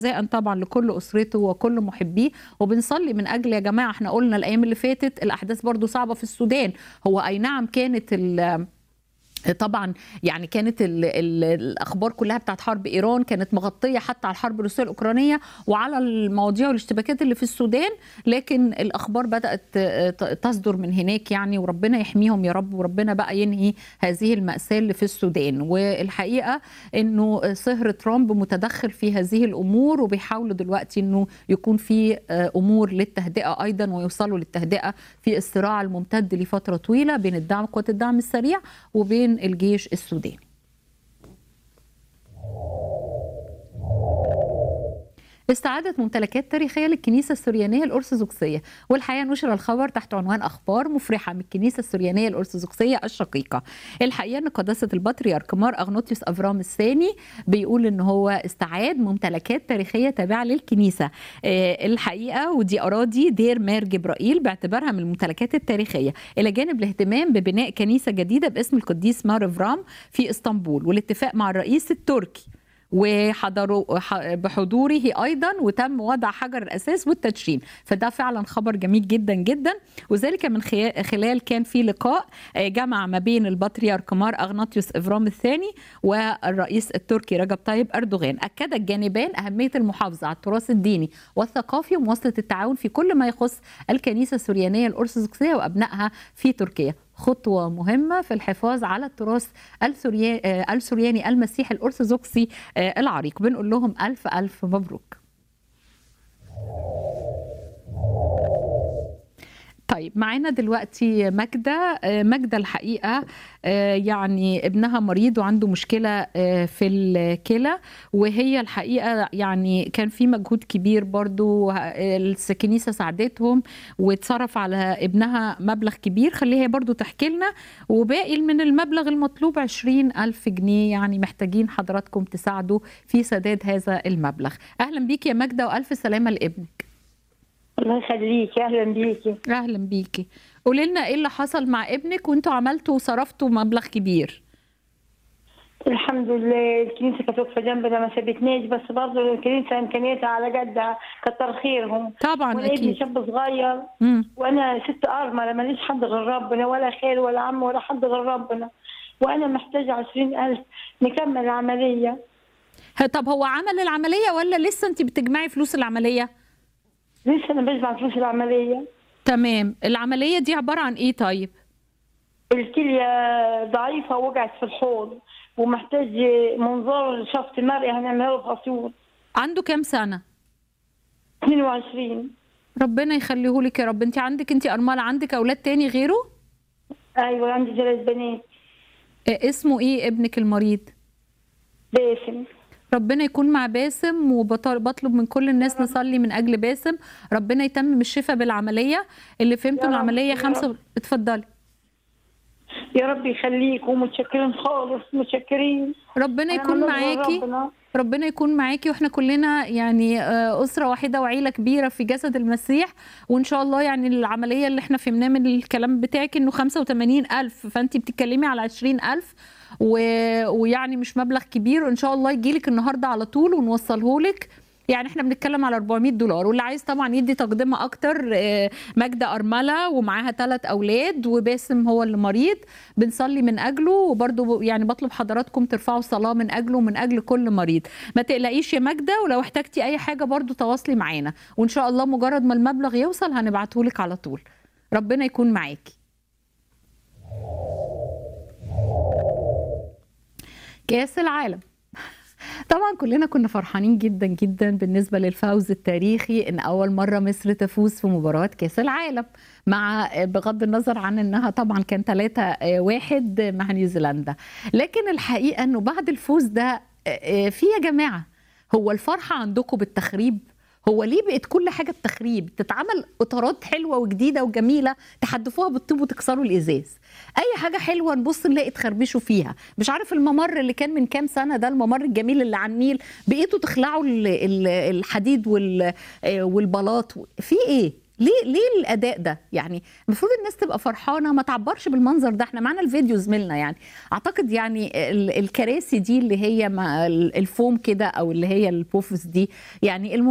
جزاء طبعا لكل اسرته وكل محبيه وبنصلي من اجل يا جماعه احنا قلنا الايام اللي فاتت الاحداث برضو صعبه في السودان هو اي نعم كانت ال طبعا يعني كانت ال ال الاخبار كلها بتاعت حرب ايران كانت مغطيه حتى على الحرب الروسيه الاوكرانيه وعلى المواضيع والاشتباكات اللي في السودان لكن الاخبار بدات تصدر من هناك يعني وربنا يحميهم يا رب وربنا بقى ينهي هذه الماساه اللي في السودان والحقيقه انه صهر ترامب متدخل في هذه الامور وبيحاولوا دلوقتي انه يكون في امور للتهدئه ايضا ويوصلوا للتهدئه في الصراع الممتد لفتره طويله بين الدعم قوات الدعم السريع وبين الجيش السوداني استعادت ممتلكات تاريخيه للكنيسه السريانيه الارثوذكسيه والحقيقه نشر الخبر تحت عنوان اخبار مفرحه من الكنيسه السريانيه الارثوذكسيه الشقيقه الحقيقه ان قداسه البطريرك مار اغنوطيوس افرام الثاني بيقول ان هو استعاد ممتلكات تاريخيه تابعه للكنيسه الحقيقه ودي اراضي دير مار جبرائيل باعتبارها من الممتلكات التاريخيه الى جانب الاهتمام ببناء كنيسه جديده باسم القديس مار افرام في اسطنبول والاتفاق مع الرئيس التركي وحضروا بحضوره ايضا وتم وضع حجر الاساس والتدشين فده فعلا خبر جميل جدا جدا وذلك من خلال كان في لقاء جمع ما بين البطريرك مار اغناطيوس افرام الثاني والرئيس التركي رجب طيب اردوغان اكد الجانبان اهميه المحافظه على التراث الديني والثقافي ومواصله التعاون في كل ما يخص الكنيسه السريانيه الارثوذكسيه وابنائها في تركيا خطوة مهمة في الحفاظ على التراث السورياني المسيحي الأرثوذكسي العريق بنقول لهم ألف ألف مبروك طيب معانا دلوقتي ماجدة ماجدة الحقيقة يعني ابنها مريض وعنده مشكلة في الكلى وهي الحقيقة يعني كان في مجهود كبير برضو الكنيسة ساعدتهم واتصرف على ابنها مبلغ كبير خليها برضو تحكي لنا وباقي من المبلغ المطلوب عشرين ألف جنيه يعني محتاجين حضراتكم تساعدوا في سداد هذا المبلغ أهلا بيك يا ماجدة وألف سلامة لابنك الله يخليكي اهلا بيكي اهلا بيكي قولي لنا ايه اللي حصل مع ابنك وانتوا عملتوا وصرفتوا مبلغ كبير الحمد لله الكنيسه كانت واقفه جنبنا ما سابتناش بس برضه الكنيسه امكانياتها على قدها كتر خيرهم طبعا وانا ابني اكيد شاب صغير مم. وانا ست ارمله ماليش حد غير ربنا ولا خير ولا عم ولا حد غير ربنا وانا محتاجه عشرين ألف نكمل العمليه طب هو عمل العمليه ولا لسه انت بتجمعي فلوس العمليه لسه انا بجمع فلوس العمليه تمام العمليه دي عباره عن ايه طيب الكليه ضعيفه وقعت في الحوض ومحتاج منظار شفط مرئي هنعمله له في اسيوط عنده كام سنه 22 ربنا يخليه لك يا رب انت عندك انت ارمله عندك اولاد تاني غيره ايوه عندي ثلاث بنات اه اسمه ايه ابنك المريض باسم ربنا يكون مع باسم وبطلب من كل الناس نصلي من اجل باسم ربنا يتمم الشفاء بالعمليه اللي فهمته يا رب، العمليه يا خمسه رب. اتفضلي يا رب يخليكم متشكرين خالص متشكرين ربنا أنا يكون عمال أدعو معاكي ربنا. ربنا يكون معاكي واحنا كلنا يعني آه، أسرة واحدة وعيلة كبيرة في جسد المسيح وإن شاء الله يعني العملية اللي احنا فهمناه من الكلام بتاعك إنه 85 ألف فأنت بتتكلمي على 20 ألف و... ويعني مش مبلغ كبير وإن شاء الله يجيلك النهاردة على طول ونوصله لك يعني احنا بنتكلم على 400 دولار واللي عايز طبعا يدي تقدمه اكتر آه، ماجده ارمله ومعاها ثلاث اولاد وباسم هو اللي مريض بنصلي من اجله وبرده يعني بطلب حضراتكم ترفعوا صلاه من اجله ومن اجل كل مريض ما تقلقيش يا ماجده ولو احتجتي اي حاجه برده تواصلي معانا وان شاء الله مجرد ما المبلغ يوصل هنبعته لك على طول ربنا يكون معاكي كاس العالم طبعا كلنا كنا فرحانين جدا جدا بالنسبه للفوز التاريخي ان اول مره مصر تفوز في مباراه كاس العالم مع بغض النظر عن انها طبعا كان 3 واحد مع نيوزيلندا لكن الحقيقه انه بعد الفوز ده في يا جماعه هو الفرحه عندكم بالتخريب هو ليه بقت كل حاجه بتخريب تتعمل اطارات حلوه وجديده وجميله تحدفوها بالطوب وتكسروا الازاز اي حاجه حلوه نبص نلاقي تخربشوا فيها مش عارف الممر اللي كان من كام سنه ده الممر الجميل اللي على النيل بقيتوا تخلعوا ال- ال- الحديد وال- آه، والبلاط في ايه ليه ليه الاداء ده يعني المفروض الناس تبقى فرحانه ما تعبرش بالمنظر ده احنا معانا الفيديو زميلنا يعني اعتقد يعني ال- الكراسي دي اللي هي مع ال- الفوم كده او اللي هي البوفس دي يعني